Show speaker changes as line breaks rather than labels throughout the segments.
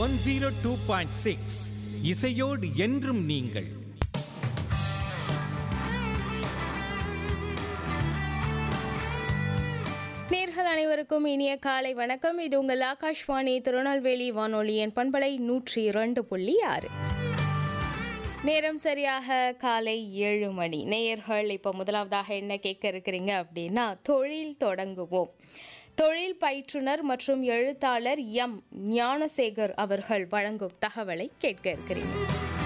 one zero two point six இசையோடு என்றும் நீங்கள்
நேர்கள் அனைவருக்கும் இனிய காலை வணக்கம் இது உங்கள் ஆகாஷ்வாணி திருநெல்வேலி வானொலியின் பண்பலை நூற்றி இரண்டு புள்ளி ஆறு நேரம் சரியாக காலை ஏழு மணி நேயர்கள் இப்போ முதலாவதாக என்ன கேட்க இருக்கிறீங்க அப்படின்னா தொழில் தொடங்குவோம் தொழில் பயிற்றுனர் மற்றும் எழுத்தாளர் எம் ஞானசேகர் அவர்கள் வழங்கும் தகவலை கேட்க இருக்கிறீங்க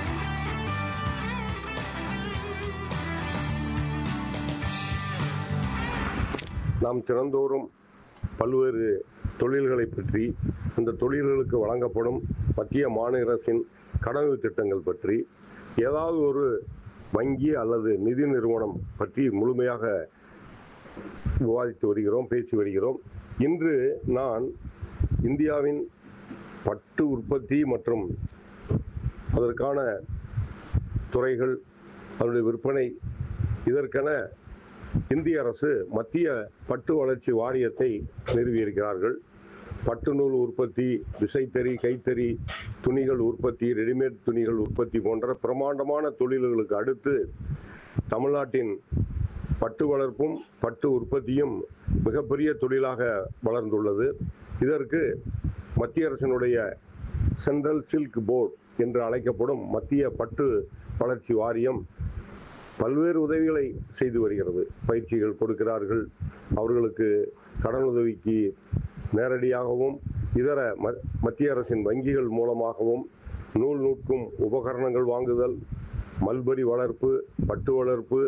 நாம் தினந்தோறும் பல்வேறு தொழில்களை பற்றி அந்த தொழில்களுக்கு வழங்கப்படும் மத்திய மாநில அரசின் கடனுதவி திட்டங்கள் பற்றி ஏதாவது ஒரு வங்கி அல்லது நிதி நிறுவனம் பற்றி முழுமையாக விவாதித்து வருகிறோம் பேசி வருகிறோம் இன்று நான் இந்தியாவின் பட்டு உற்பத்தி மற்றும் அதற்கான துறைகள் அதனுடைய விற்பனை இதற்கென இந்திய அரசு மத்திய பட்டு வளர்ச்சி வாரியத்தை நிறுவியிருக்கிறார்கள் பட்டு நூல் உற்பத்தி விசைத்தறி கைத்தறி துணிகள் உற்பத்தி ரெடிமேட் துணிகள் உற்பத்தி போன்ற பிரமாண்டமான தொழில்களுக்கு அடுத்து தமிழ்நாட்டின் பட்டு வளர்ப்பும் பட்டு உற்பத்தியும் மிகப்பெரிய தொழிலாக வளர்ந்துள்ளது இதற்கு மத்திய அரசினுடைய சென்ட்ரல் சில்க் போர்டு என்று அழைக்கப்படும் மத்திய பட்டு வளர்ச்சி வாரியம் பல்வேறு உதவிகளை செய்து வருகிறது பயிற்சிகள் கொடுக்கிறார்கள் அவர்களுக்கு கடனுதவிக்கு நேரடியாகவும் இதர ம மத்திய அரசின் வங்கிகள் மூலமாகவும் நூல் நூற்கும் உபகரணங்கள் வாங்குதல் மல்பரி வளர்ப்பு பட்டு வளர்ப்பு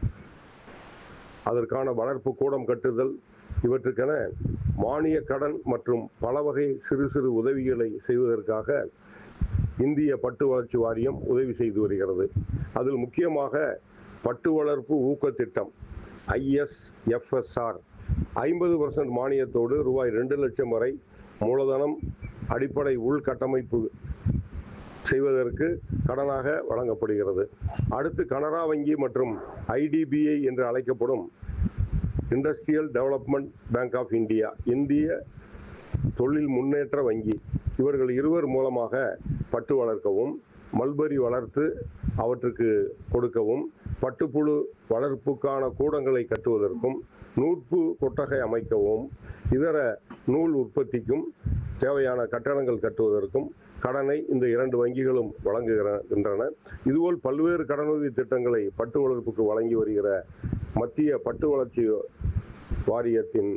அதற்கான வளர்ப்பு கூடம் கட்டுதல் இவற்றுக்கென மானிய கடன் மற்றும் பல வகை சிறு சிறு உதவிகளை செய்வதற்காக இந்திய பட்டு வளர்ச்சி வாரியம் உதவி செய்து வருகிறது அதில் முக்கியமாக பட்டு வளர்ப்பு ஊக்கத் திட்டம் ஐஎஸ்எஃப்எஸ்ஆர் ஐம்பது பர்சன்ட் மானியத்தோடு ரூபாய் ரெண்டு லட்சம் வரை மூலதனம் அடிப்படை உள்கட்டமைப்பு செய்வதற்கு கடனாக வழங்கப்படுகிறது அடுத்து கனரா வங்கி மற்றும் ஐடிபிஐ என்று அழைக்கப்படும் industrial development bank of India இந்திய தொழில் முன்னேற்ற வங்கி இவர்கள் இருவர் மூலமாக பட்டு வளர்க்கவும் மல்பரி வளர்த்து அவற்றுக்கு கொடுக்கவும் பட்டுப்புழு வளர்ப்புக்கான கூடங்களை கட்டுவதற்கும் நூற்பு கொட்டகை அமைக்கவும் இதர நூல் உற்பத்திக்கும் தேவையான கட்டடங்கள் கட்டுவதற்கும் கடனை இந்த இரண்டு வங்கிகளும் வழங்குகின்றன இதுபோல் பல்வேறு கடனுதவி திட்டங்களை பட்டு வளர்ப்புக்கு வழங்கி வருகிற மத்திய பட்டு வளர்ச்சி வாரியத்தின்